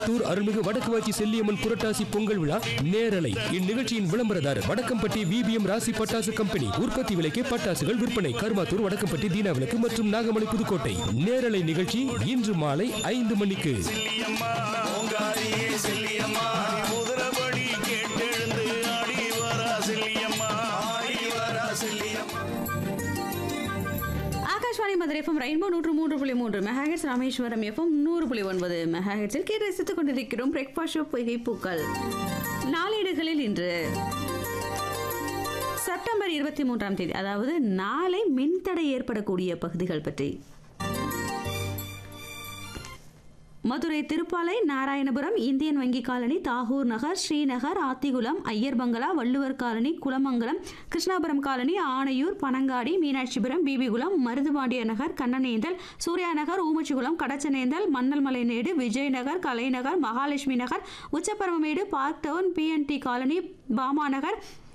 தூர் அருள்மிகு வடக்குவாச்சி செல்லியம்மன் புரட்டாசி பொங்கல் விழா நேரலை இந்நிகழ்ச்சியின் விளம்பரதாரர் வடக்கம்பட்டி விபிஎம் ராசி பட்டாசு கம்பெனி உற்பத்தி விலைக்கு பட்டாசுகள் விற்பனை கருமாத்தூர் வடக்கம்பட்டி தீனா விளக்கு மற்றும் நாகமலை புதுக்கோட்டை நேரலை நிகழ்ச்சி இன்று மாலை ஐந்து மணிக்கு செல்லியம்மா ஓங்காரியே செல்லியம்மா குதிரபடி கேட்டெழுந்து ஆடி வரா செல்லியம்மா ஆடி வரா செல்லியம்மா ஆகாஷ்வாணி மதுரை எஃப்எம் ரெயின்போ நூற்று மூன்று புள்ளி மூன்று மெகாஹெட்ஸ் ராமேஸ்வரம் எஃப்எம் நூறு புள்ளி ஒன்பது மெகாஹெட்ஸில் கேட்டு ரசித்துக் கொண்டிருக்கிறோம் பிரேக்ஃபாஸ்ட் ஷோ பொய்கை பூக்கள் நாளேடுகளில் இன்று செப்டம்பர் இருபத்தி மூன்றாம் தேதி அதாவது நாளை மின்தடை ஏற்படக்கூடிய பகுதிகள் பற்றி மதுரை திருப்பாலை நாராயணபுரம் இந்தியன் வங்கி colony Tagore Nagar Srinagar Athikulam Iyer bungalow Valluvar colony Kulamangalam Krishnapuram colony Anaiyur Panangadi Meenakshipuram Bibikulam Maruthupandiya Nagar Kannanendal Surya Nagar Oomachikulam Kadachanendal Mannalmalai நேடு Vijayanagar Kalainagar Mahalakshmi Nagar Uchaparamedu park town PNT colony Bama Nagar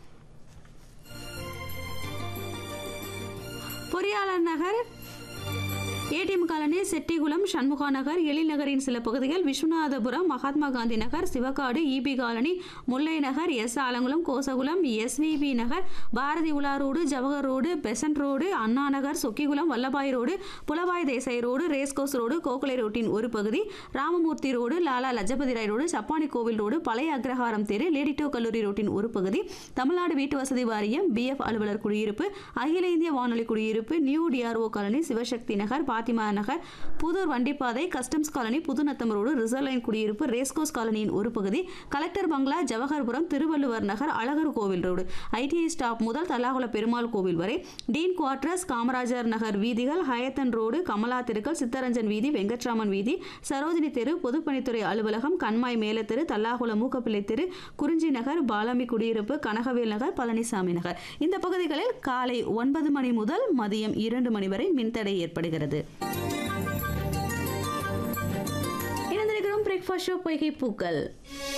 பொறியாளர் நகர் ஏடிஎம் காலனி செட்டிகுளம் சண்முகா நகர் எழில் நகரின் சில பகுதிகள் Viswanathapuram Mahatma Gandhi Nagar Sivakadu EB colony Mullai Nagar S Alangulam Kosakulam SVP நகர் Bharathi Ula road Jawahar road Besant road Anna Nagar Chokkikulam Vallabhai road புலபாய் Desai road race course road Gokhale ரோட்டின் ஒரு பகுதி Ramamurthy road Lala Lajpat Rai road Sappani Kovil road பழைய அக்ரஹாரம் தெரு லேடிட்டோ கல்லூரி ரோட்டின் ஒரு பகுதி தமிழ்நாடு வீட்டு வசதி வாரியம் பிஎஃப் அலுவலர் குடியிருப்பு அகில இந்திய வானொலி குடியிருப்பு new DRO colony Sivasakthi Nagar Fatima Nagar Puthur வண்டிப்பாதை customs colony Pudunatham road reserve line குடியிருப்பு ரேஸ்கோஸ் காலனியின் ஒரு பகுதி கலெக்டர் பங்களா ஜவஹர்புரம் திருவள்ளுவர் நகர் அழகர் கோவில் ரோடு ஐடிஐ ஸ்டாப் முதல் தல்லாகுள பெருமாள் கோவில் வரை டீன் குவார்டர்ஸ் காமராஜர் நகர் வீதிகள் ஹயத்தன் ரோடு கமலா தெருக்கள் சித்தரஞ்சன் வீதி வெங்கட்ராமன் வீதி சரோஜினி தெரு பொதுப்பணித்துறை அலுவலகம் கண்மாய் மேலத்தெரு தல்லாகுளம் மூக்கப்பிள்ளை தெரு குறிஞ்சி நகர் பாலாமி குடியிருப்பு கனகவேல் நகர் பழனிசாமி நகர் இந்த பகுதிகளில் காலை ஒன்பது மணி முதல் மதியம் இரண்டு மணி வரை மின்தடை ஏற்படுகிறது இணைந்திருக்கிறோம் பிரேக்ஃபாஸ்ட் ஷோ பொய்கை பூக்கள்